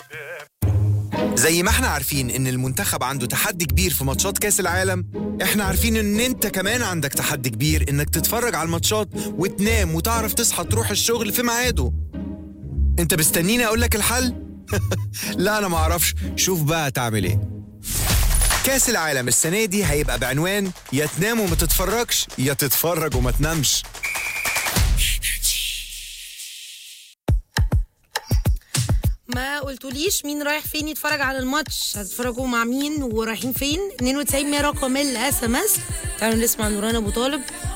زي ما احنا عارفين ان المنتخب عنده تحدي كبير في ماتشات كاس العالم احنا عارفين ان انت كمان عندك تحدي كبير انك تتفرج على الماتشات وتنام وتعرف تصحى تروح الشغل في ميعاده انت مستنيني اقول لك الحل لا انا ما اعرفش شوف بقى تعمل ايه كاس العالم السنه دي هيبقى بعنوان يا تنام وما تتفرجش يا تتفرج وما تنامش ما قلتوليش مين رايح فين يتفرج على الماتش هتتفرجوا مع مين ورايحين فين 92 100 رقم الاس ام اس تعالوا نسمع نوران ابو طالب